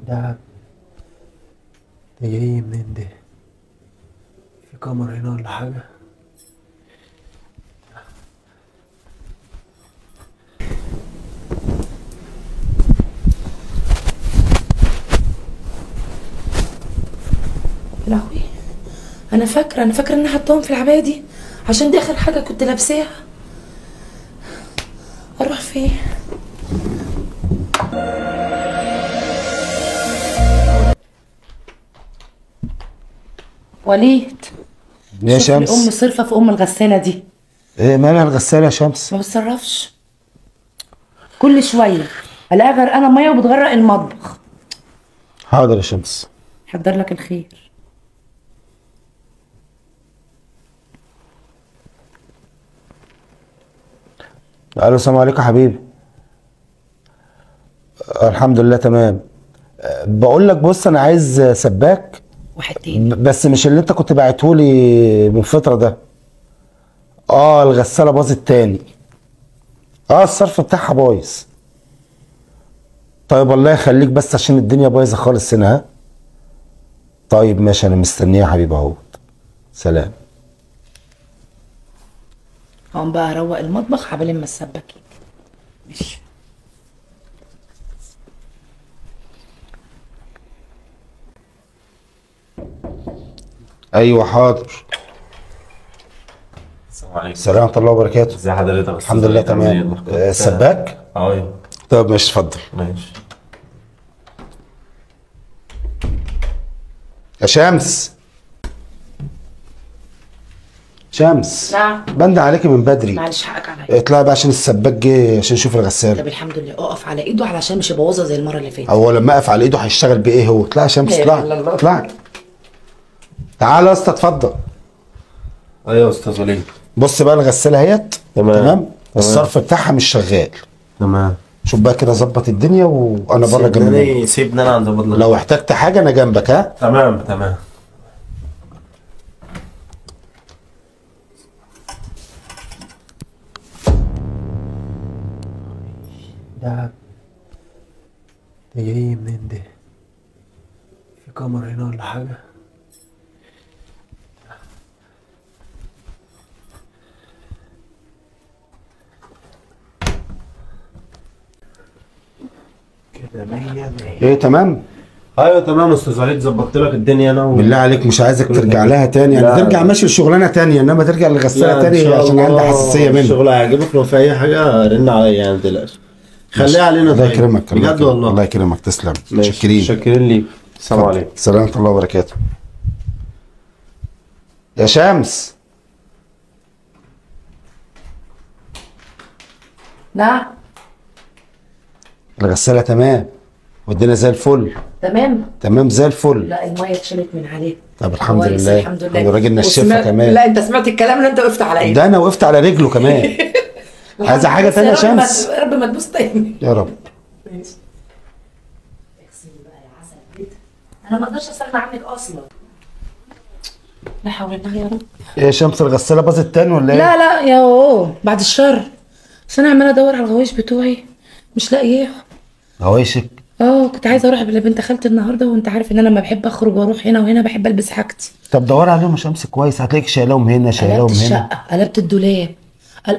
ده ده جاي منين ده في كاميرا هنا ولا حاجة يا لهوي انا فاكره انا فاكره ان انا حطاهم في العبايه دي عشان دي اخر حاجه كنت لابساها اروح فين وليد يا شوف لي ام شمس صرفه في ام الغساله دي ايه مالها الغسالة يا شمس ما بتصرفش كل شويه الاقيها غرقانه ميه وبتغرق المطبخ حاضر يا شمس حضر لك الخير الو السلام عليكم يا حبيبي آه، الحمد لله تمام آه، بقول لك بص انا عايز آه، سباك واحد تاني ب- بس مش اللي انت كنت باعتهولي من فترة ده اه الغسالة باظت تاني اه الصرف بتاعها بايظ طيب الله يخليك بس عشان الدنيا بايظة خالص هنا ها طيب ماشي انا مستنيه يا حبيبي اهو سلام هقوم بقى اروق المطبخ عبال ما السباك يجي ماشي ايوه حاضر السلام عليكم السلام ورحمة الله وبركاته ازي حضرتك يا الحمد أستاذ لله وليد؟ عامل إيه؟ تمام الأخبار؟ آه، سباك اه ايوه طب ماشي اتفضل ماشي يا شمس شمس نعم. بند عليكي من بدري معلش حقك عليا اطلعي بقى عشان السباك جه عشان يشوف الغسالة طب الحمد لله اقف على ايده علشان مش يبوظها زي المره اللي فاتت هو لما اقف على ايده هيشتغل بايه هو اطلعي يا شمس لا إله إلا اطلعي الله. اطلعي تعالى يا اسطى اتفضل ايوه يا استاذ وليد بص بقى الغسالة اهيت تمام. تمام الصرف بتاعها مش شغال تمام شوف بقى كده ظبط الدنيا وانا بره جنب منك. سيبني سيبني انا عند فضل لو احتجت حاجة انا جنبك ها تمام تمام ده ده جاي منين ده في كاميرا هنا ولا حاجة كده مية مية ايه تمام ايوه تمام يا استاذ وليد ظبطت لك الدنيا انا و... بالله عليك مش عايزك ترجع لها تاني يعني لا. ترجع ماشي لشغلانه تانية انما ترجع للغساله لا، إن تاني شاء عشان الله عندي حساسيه منه الشغل هيعجبك لو في اي حاجه رن عليا يعني ما تقلقش خليها علينا الله طيب. يكرمك الله بجد يكرمك. والله الله يكرمك تسلم ماشي. شاكرين شاكرين ليك السلام عليكم السلام ورحمه الله وبركاته يا شمس نعم الغساله تمام والدنيا زي الفل تمام تمام زي الفل لا الميه اتشالت من عليه طب الحمد كويس، لله الحمد لله الراجل نشفها وسمعت- كمان لا انت سمعت الكلام اللي انت وقفت على ايده ده انا وقفت على رجله كمان عايزه حاجه تانية يا رب ما- شمس رب ما تبوس تاني يا رب اغسلي بقى يا عسل بيت انا ما اقدرش استغنى عنك اصلا لا حول الله يا رب ايه يا شمس الغساله باظت تاني ولا ايه؟ لا لا يا اوه بعد الشر بس انا عماله ادور على الغوايش بتوعي مش لاقياهم هوايشك اه كنت عايزه اروح لبنت خالتي النهارده وانت عارف ان انا لما بحب اخرج واروح هنا وهنا بحب البس حاجتي طب دور عليهم يا شمس كويس هتلاقيك شايلاهم هنا شايلاهم قلبت هنا الشقه قلبت الدولاب قل...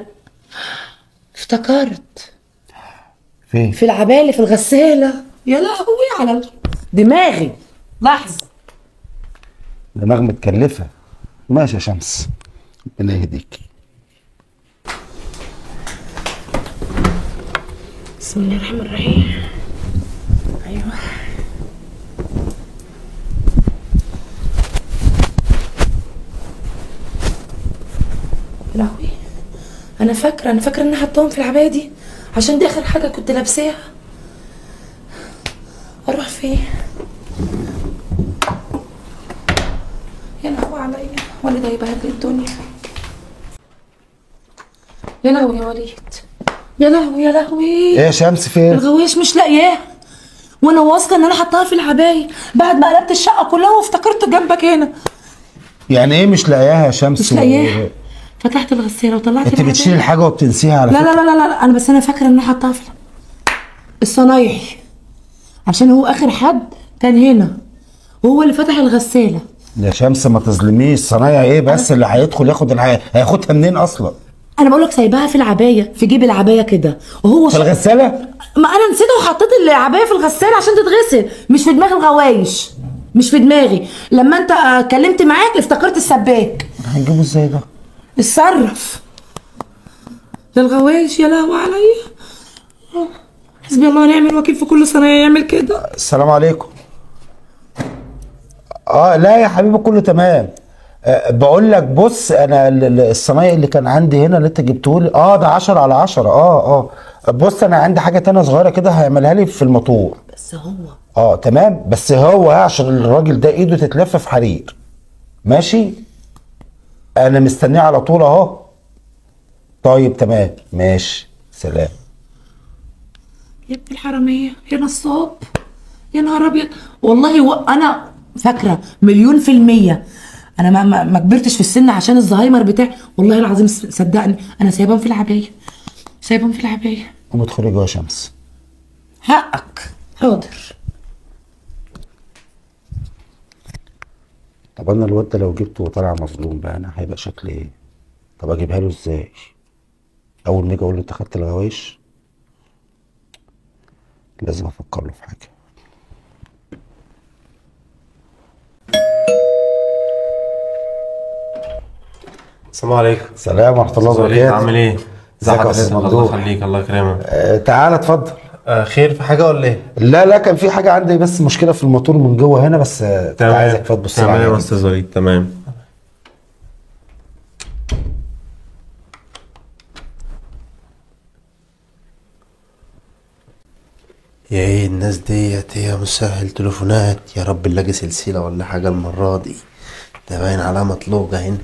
افتكرت فين؟ في العباية اللي في الغسالة يا لهوي على ال- دماغي لحظة دماغ متكلفة ماشي يا شمس ربنا يهديك بسم الله الرحمن الرحيم ايوه يا لهوي انا فاكره انا فاكره ان انا حطاهم في العبايه دي عشان دي اخر حاجه كنت لابساها اروح فين يا لهوي عليا والدي هيبهدل الدنيا يا لهوي يا وليد يا لهوي يا لهوي ايه يا شمس فين؟ الغوايش مش لاقياه وانا واثقه ان انا حطاها في العبايه بعد ما قلبت الشقه كلها وافتكرت جنبك هنا يعني ايه مش لاقياها يا شمس مش لاقياها فتحت الغساله وطلعت انت العباية. بتشيل الحاجة وبتنسيها على لا فكرة لا لا لا لا انا بس انا فاكره ان انا حطاها في الصنايعي عشان هو اخر حد كان هنا وهو اللي فتح الغساله يا شمس ما تظلميش صنايعي ايه بس اللي هيدخل ياخد الحاجه هياخدها منين اصلا انا بقول لك سايباها في العبايه في جيب العبايه كده وهو في ش... الغساله ما انا نسيت وحطيت العبايه في الغساله عشان تتغسل مش في دماغي الغوايش مش في دماغي لما انت آه، اتكلمت معاك افتكرت السباك هنجيبه ازاي ده اتصرف ده الغوايش يا لهوي عليا حسبي الله ونعم الوكيل في كل صنايعي يعمل كده السلام عليكم اه لا يا حبيبي كله تمام أه بقول لك بص انا ال- ال- الصنايعي اللي كان عندي هنا اللي انت جبته لي اه ده 10 على 10 اه اه بص انا عندي حاجه تانية صغيره كده هيعملها لي في الموتور بس هو اه تمام بس هو عشان الراجل ده ايده تتلف في حرير ماشي انا مستنيه على طول اهو طيب تمام ماشي سلام يا ابن الحرامية يا نصاب يا نهار ابيض والله و... انا فاكره مليون في المية انا ما, ما, ما كبرتش في السن عشان الزهايمر بتاعي والله العظيم س- صدقني انا سايبهم في العباية سايبهم في العباية قوم ادخلي جوه يا شمس حقك حاضر طب انا الواد ده لو جبته وطلع مظلوم بقى انا هيبقى شكلي ايه طب اجيبها له ازاي اول ما اجي اقول له انت خدت الغوايش لازم افكر له في حاجه السلام عليكم سلام ورحمه الله ازيك وبركاته عامل ايه؟ ازيك يا حضرتك؟ استاذ الله ممدوح يخليك الله يكرمك آه تعالى اتفضل آه خير في حاجه ولا ايه؟ لا لا كان في حاجه عندي بس مشكله في الموتور من جوه هنا بس آه، كنت عايزك تبص تمام عليها يا بس. استاذ وليد تمام يا ايه الناس ديت يا مسهل تليفونات يا رب نلاقي سلسلة ولا حاجة المرة دي ده باين عليها مطلوقة هنا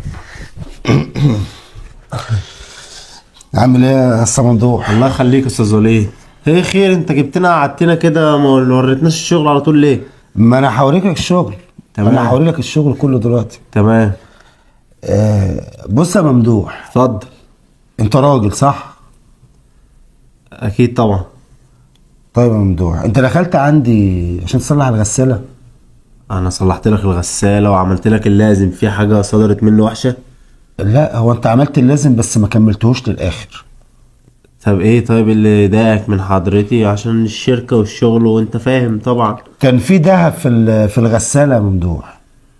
عامل ايه يا استاذ ممدوح الله يخليك يا استاذ وليد ايه خير انت جبتنا قعدتنا كده ما وريتناش الشغل على طول ليه؟ ما انا هوريك الشغل تمام. انا هوري لك الشغل كله دلوقتي تمام آه بص يا ممدوح اتفضل انت راجل صح اكيد طبعا طيب يا ممدوح انت دخلت عندي عشان تصلح الغساله انا صلحت لك الغسالة وعملت لك اللازم في حاجة صدرت منه وحشة لا هو انت عملت اللازم بس ما كملتهوش للاخر طب ايه طيب اللي ضايقك من حضرتي عشان الشركة والشغل وانت فاهم طبعا كان في دهب في ال- في الغساله يا ممدوح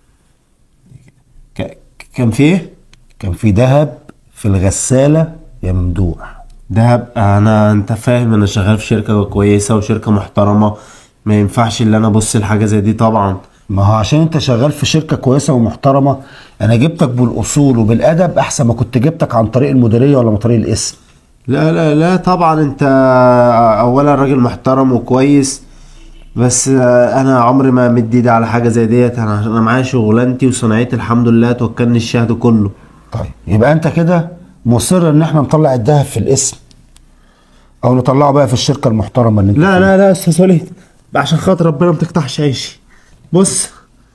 ك... كان في ايه؟ كان في دهب في الغساله يا ممدوح دهب انا انت فاهم انا شغال في شركة كويسة وشركة محترمة ما ينفعش اللي انا ابص لحاجة زي دي طبعا ما هو عشان انت شغال في شركه كويسه ومحترمه انا جبتك بالاصول وبالادب احسن ما كنت جبتك عن طريق المديريه ولا من طريق الاسم لا لا لا طبعا انت اولا راجل محترم وكويس بس انا عمري ما مد ايدي على حاجه زي ديت انا انا معايا شغلانتي وصناعتي الحمد لله توكلني الشهد كله طيب يبقى انت كده مصر ان احنا نطلع الدهب في الاسم او نطلعه بقى في الشركه المحترمه اللي انت لا فيها. لا لا يا استاذ وليد عشان خاطر ربنا ما تقطعش عيشي بص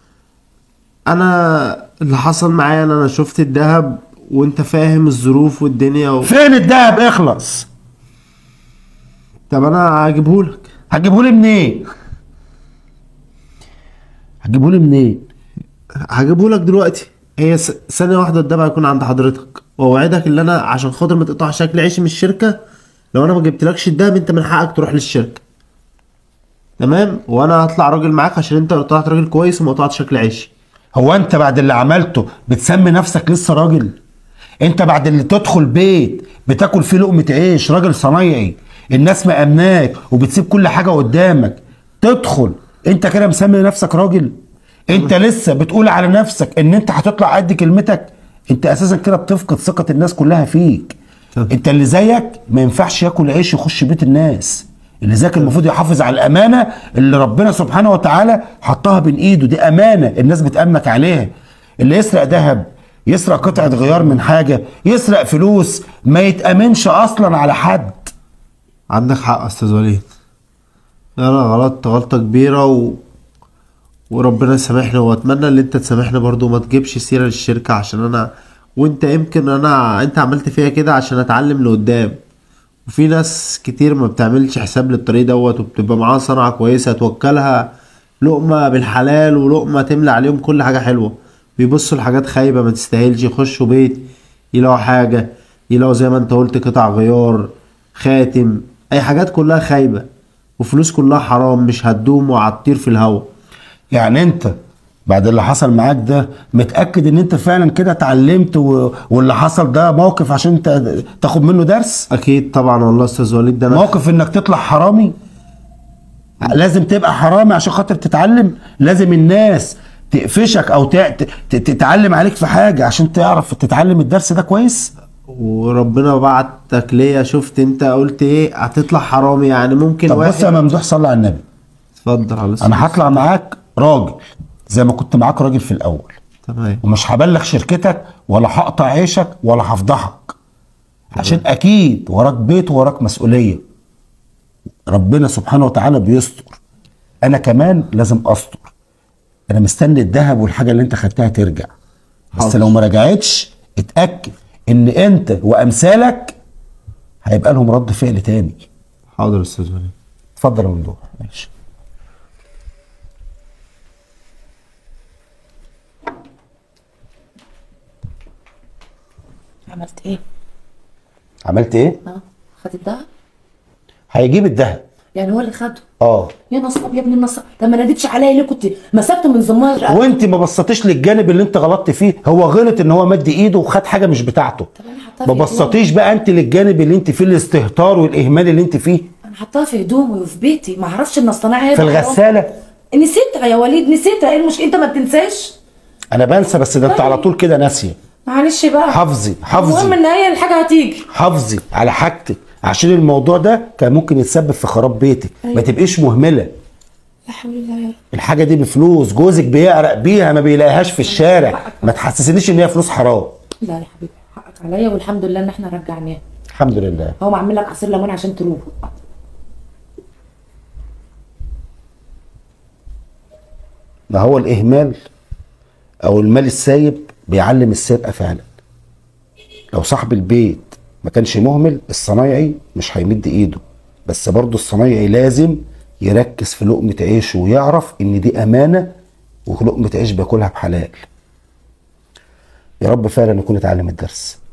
انا اللي حصل معايا ان انا شفت الذهب وانت فاهم الظروف والدنيا و... فين الدهب اخلص طب انا هجيبهولك هتجيبهولي منين هتجيبهولي منين هجيبهولك دلوقتي هي س... ثانيه واحده الدهب هيكون عند حضرتك واوعدك ان انا عشان خاطر ما تقطعش شكل عيشي من الشركه لو انا ما جبتلكش الدهب انت من حقك تروح للشركه تمام وانا هطلع راجل معاك عشان انت طلعت راجل كويس وما قطعتش شكل عيشي هو انت بعد اللي عملته بتسمي نفسك لسه راجل انت بعد اللي تدخل بيت بتاكل فيه لقمة عيش راجل صنايعي الناس مأمناك وبتسيب كل حاجة قدامك تدخل انت كده مسمي نفسك راجل انت لسه بتقول على نفسك ان انت هتطلع قد كلمتك انت اساسا كده بتفقد ثقة الناس كلها فيك طب. انت اللي زيك ما ينفعش ياكل عيش يخش بيت الناس اللي زيك المفروض يحافظ على الامانه اللي ربنا سبحانه وتعالى حطها بين ايده دي امانه الناس بتامنك عليها اللي يسرق ذهب يسرق قطعه غيار من حاجه يسرق فلوس ما يتامنش اصلا على حد عندك حق يا استاذ وليد انا غلطت غلطه كبيره و... وربنا يسامحني واتمنى ان انت تسامحني برضو وما تجيبش سيره للشركه عشان انا وانت يمكن انا انت عملت فيا كده عشان اتعلم لقدام وفي ناس كتير ما بتعملش حساب للطريق دوت وبتبقى معاها صنعة كويسة توكلها لقمة بالحلال ولقمة تملى عليهم كل حاجة حلوة بيبصوا لحاجات خايبة ما تستاهلش يخشوا بيت يلاقوا حاجة يلاقوا زي ما انت قلت قطع غيار خاتم اي حاجات كلها خايبة وفلوس كلها حرام مش هتدوم وهتطير في الهوا يعني انت بعد اللي حصل معاك ده متاكد ان انت فعلا كده اتعلمت و... واللي حصل ده موقف عشان انت تاخد منه درس اكيد طبعا والله استاذ وليد ده انا موقف انك تطلع حرامي لازم تبقى حرامي عشان خاطر تتعلم لازم الناس تقفشك او ت... ت... تتعلم عليك في حاجه عشان تعرف تتعلم الدرس ده كويس وربنا بعتك ليا شفت انت قلت ايه هتطلع حرامي يعني ممكن طب واحد بص يا ممدوح صلي على النبي اتفضل على السلامة. انا هطلع معاك راجل زي ما كنت معاك راجل في الاول تمام ومش هبلغ شركتك ولا هقطع عيشك ولا هفضحك عشان اكيد وراك بيت وراك مسؤوليه ربنا سبحانه وتعالى بيستر انا كمان لازم استر انا مستني الذهب والحاجه اللي انت خدتها ترجع بس حاضر. لو ما رجعتش اتاكد ان انت وامثالك هيبقى لهم رد فعل تاني حاضر يا استاذ وليد اتفضل يا ممدوح ماشي عملت ايه؟ عملت ايه اه خد الدهب هيجيب الذهب يعني هو اللي خده اه يا نصاب يا ابن النصاب طب ما ناديتش عليا ليه كنت مسكته من زمار وانت ما بصتيش للجانب اللي انت غلطت فيه هو غلط ان هو مد ايده وخد حاجه مش بتاعته طب انا حطها ما في هدومي. بصتيش بقى انت للجانب اللي انت فيه الاستهتار والاهمال اللي انت فيه انا حطها في هدومي وفي بيتي ما اعرفش ان الصناعه في الغساله نسيتها يا وليد نسيتها ايه المشكله انت ما بتنساش انا بنسى بس ده انت على طول كده ناسيه معلش بقى حافظي المهم حافظي ان هي الحاجه هتيجي حافظي على حاجتك عشان الموضوع ده كان ممكن يتسبب في خراب بيتك ما تبقيش مهمله لا حول الله يا رب الحاجه دي بفلوس جوزك بيعرق بيها ما بيلاقيهاش في الشارع ما تحسسنيش ان هي فلوس حرام لا يا حبيبي حقك عليا والحمد لله ان احنا رجعناه الحمد لله هو معمل لك عصير ليمون عشان تروح ما هو الاهمال او المال السايب بيعلم السرقه فعلا لو صاحب البيت ما كانش مهمل الصنايعي مش هيمد ايده بس برضه الصنايعي لازم يركز في لقمه عيشه ويعرف ان دي امانه ولقمه عيش بياكلها بحلال يا رب فعلا يكون اتعلم الدرس